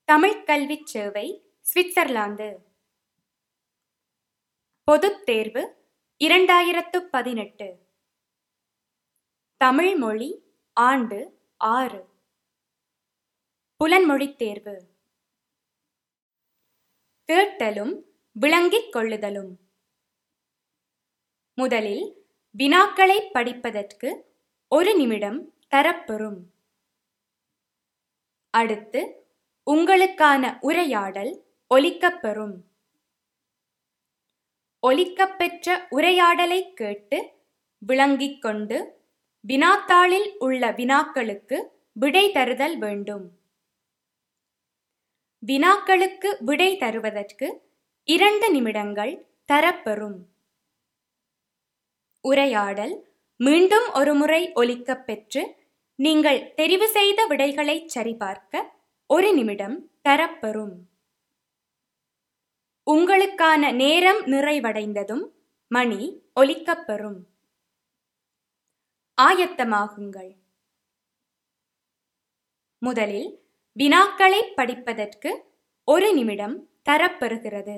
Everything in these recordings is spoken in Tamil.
தமிழ்க் கல்விச் சேவை சுவிட்சர்லாந்து பொதுத் தேர்வு இரண்டாயிரத்து பதினெட்டு தமிழ் மொழி ஆண்டு ஆறு புலன்மொழித் தேர்வு கேட்டலும் விளங்கிக் கொள்ளுதலும் முதலில் வினாக்களைப் படிப்பதற்கு ஒரு நிமிடம் தரப்பெறும் அடுத்து உங்களுக்கான உரையாடல் ஒலிக்கப்பெறும் ஒலிக்கப்பெற்ற உரையாடலைக் கேட்டு விளங்கிக் கொண்டு வினாத்தாளில் உள்ள வினாக்களுக்கு விடை தருதல் வேண்டும் வினாக்களுக்கு விடை தருவதற்கு இரண்டு நிமிடங்கள் தரப்பெறும் உரையாடல் மீண்டும் ஒருமுறை ஒலிக்கப் பெற்று நீங்கள் தெரிவு செய்த விடைகளைச் சரிபார்க்க ஒரு நிமிடம் தரப்பெறும் உங்களுக்கான நேரம் நிறைவடைந்ததும் மணி ஒலிக்கப்பெறும் ஆயத்தமாகுங்கள் முதலில் வினாக்களைப் படிப்பதற்கு ஒரு நிமிடம் தரப்பெறுகிறது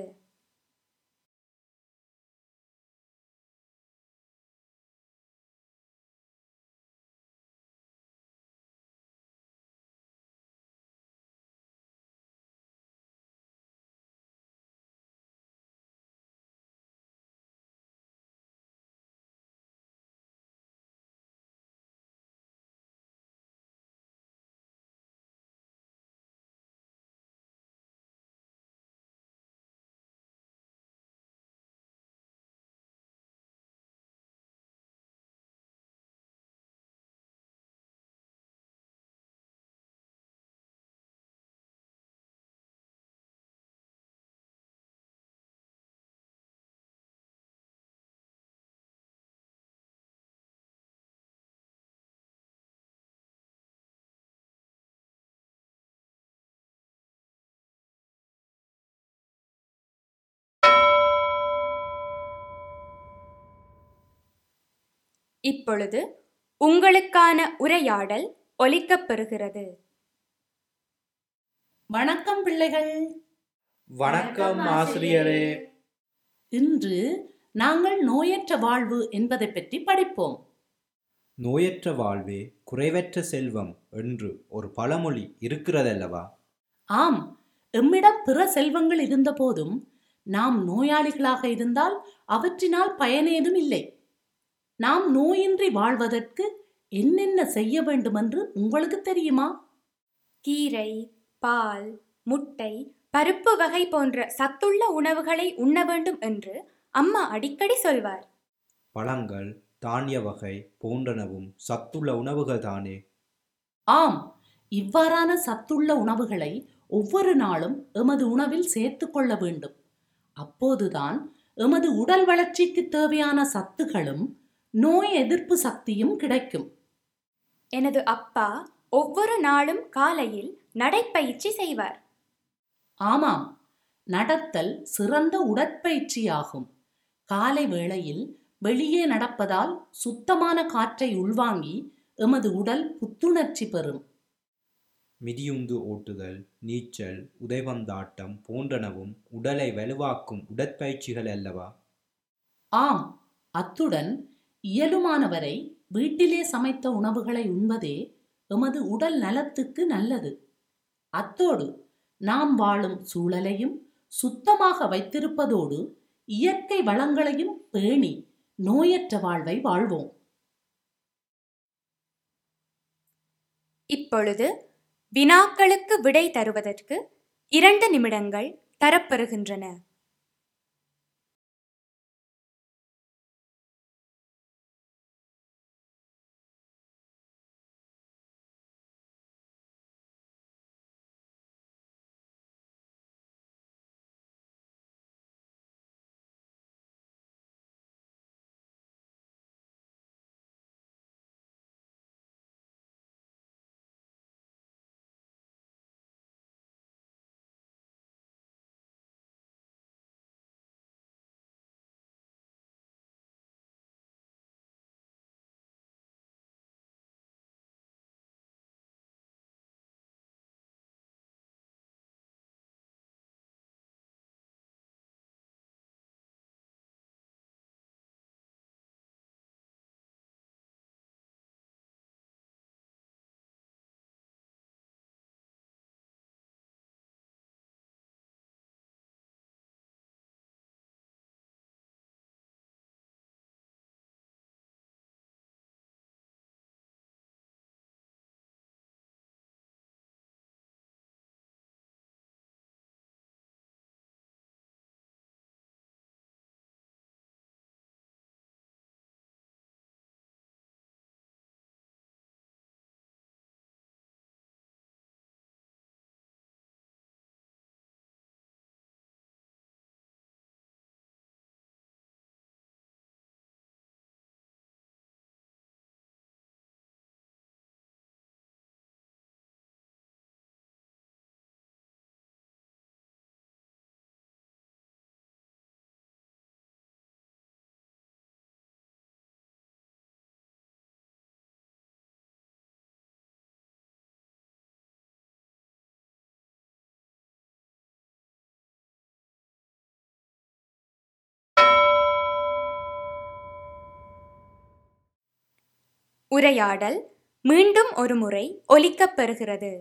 இப்பொழுது உங்களுக்கான உரையாடல் ஒலிக்கப்பெறுகிறது வணக்கம் பிள்ளைகள் வணக்கம் ஆசிரியரே இன்று நாங்கள் நோயற்ற வாழ்வு என்பதை பற்றி படிப்போம் நோயற்ற வாழ்வே குறைவற்ற செல்வம் என்று ஒரு பழமொழி இருக்கிறதல்லவா ஆம் எம்மிடம் பிற செல்வங்கள் இருந்தபோதும் நாம் நோயாளிகளாக இருந்தால் அவற்றினால் பயனேதும் இல்லை நாம் நோயின்றி வாழ்வதற்கு என்னென்ன செய்ய வேண்டுமென்று உங்களுக்கு தெரியுமா கீரை பால் முட்டை பருப்பு வகை போன்ற சத்துள்ள உணவுகளை உண்ண வேண்டும் என்று அம்மா அடிக்கடி சொல்வார் பழங்கள் தானிய வகை போன்றனவும் சத்துள்ள உணவுகள் தானே ஆம் இவ்வாறான சத்துள்ள உணவுகளை ஒவ்வொரு நாளும் எமது உணவில் சேர்த்து கொள்ள வேண்டும் அப்போதுதான் எமது உடல் வளர்ச்சிக்கு தேவையான சத்துகளும் நோய் எதிர்ப்பு சக்தியும் கிடைக்கும் எனது அப்பா ஒவ்வொரு நாளும் காலையில் நடைப்பயிற்சி செய்வார் ஆமாம் நடத்தல் சிறந்த உடற்பயிற்சியாகும் காலை வேளையில் வெளியே நடப்பதால் சுத்தமான காற்றை உள்வாங்கி எமது உடல் புத்துணர்ச்சி பெறும் மிதியுந்து ஓட்டுதல் நீச்சல் உதைபந்தாட்டம் போன்றனவும் உடலை வலுவாக்கும் உடற்பயிற்சிகள் அல்லவா ஆம் அத்துடன் இயலுமானவரை வீட்டிலே சமைத்த உணவுகளை உண்பதே எமது உடல் நலத்துக்கு நல்லது அத்தோடு நாம் வாழும் சூழலையும் சுத்தமாக வைத்திருப்பதோடு இயற்கை வளங்களையும் பேணி நோயற்ற வாழ்வை வாழ்வோம் இப்பொழுது வினாக்களுக்கு விடை தருவதற்கு இரண்டு நிமிடங்கள் தரப்பெறுகின்றன உரையாடல் மீண்டும் ஒரு முறை ஒலிக்கப் பெறுகிறது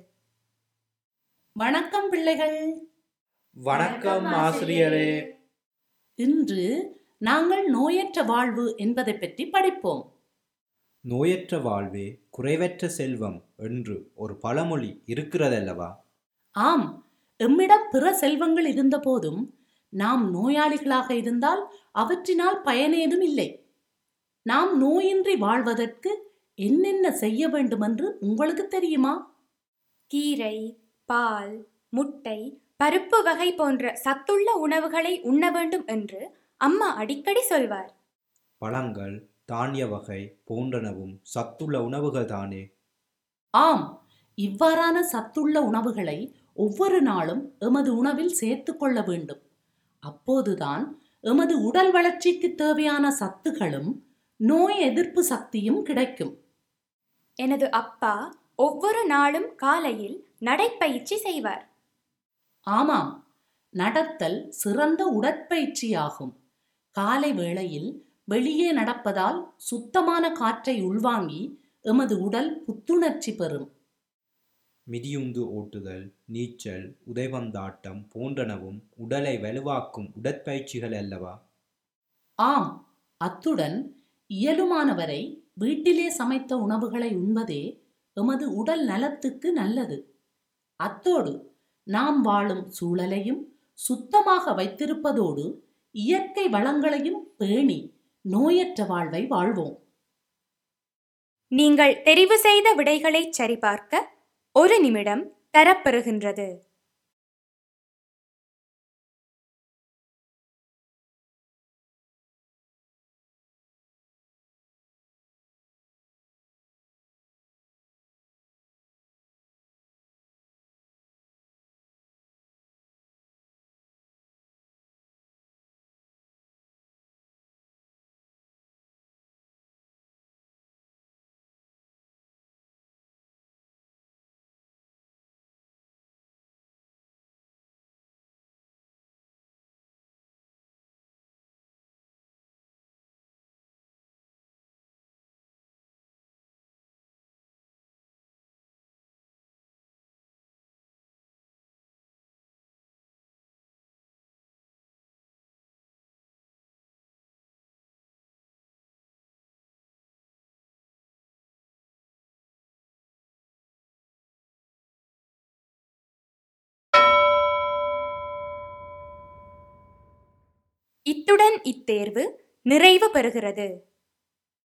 வணக்கம் பிள்ளைகள் வணக்கம் ஆசிரியரே இன்று நாங்கள் நோயற்ற வாழ்வு என்பதை பற்றி படிப்போம் நோயற்ற வாழ்வே குறைவற்ற செல்வம் என்று ஒரு பழமொழி இருக்கிறதல்லவா ஆம் எம்மிடம் பிற செல்வங்கள் இருந்தபோதும் நாம் நோயாளிகளாக இருந்தால் அவற்றினால் பயனேதும் இல்லை நாம் நோயின்றி வாழ்வதற்கு என்னென்ன செய்ய வேண்டுமென்று உங்களுக்கு தெரியுமா கீரை பால் முட்டை பருப்பு வகை போன்ற சத்துள்ள உணவுகளை உண்ண வேண்டும் என்று அம்மா அடிக்கடி சொல்வார் பழங்கள் தானிய வகை போன்றனவும் சத்துள்ள உணவுகள் தானே ஆம் இவ்வாறான சத்துள்ள உணவுகளை ஒவ்வொரு நாளும் எமது உணவில் சேர்த்து கொள்ள வேண்டும் அப்போதுதான் எமது உடல் வளர்ச்சிக்கு தேவையான சத்துகளும் நோய் எதிர்ப்பு சக்தியும் கிடைக்கும் எனது அப்பா ஒவ்வொரு நாளும் காலையில் நடைப்பயிற்சி செய்வார் ஆமாம் நடத்தல் சிறந்த உடற்பயிற்சியாகும் காலை வேளையில் வெளியே நடப்பதால் சுத்தமான காற்றை உள்வாங்கி எமது உடல் புத்துணர்ச்சி பெறும் மிதியுந்து ஓட்டுதல் நீச்சல் உதைபந்தாட்டம் போன்றனவும் உடலை வலுவாக்கும் உடற்பயிற்சிகள் அல்லவா ஆம் அத்துடன் இயலுமானவரை வீட்டிலே சமைத்த உணவுகளை உண்பதே எமது உடல் நலத்துக்கு நல்லது அத்தோடு நாம் வாழும் சூழலையும் சுத்தமாக வைத்திருப்பதோடு இயற்கை வளங்களையும் பேணி நோயற்ற வாழ்வை வாழ்வோம் நீங்கள் தெரிவு செய்த விடைகளை சரிபார்க்க ஒரு நிமிடம் தரப்பெறுகின்றது இத்துடன் இத்தேர்வு நிறைவு பெறுகிறது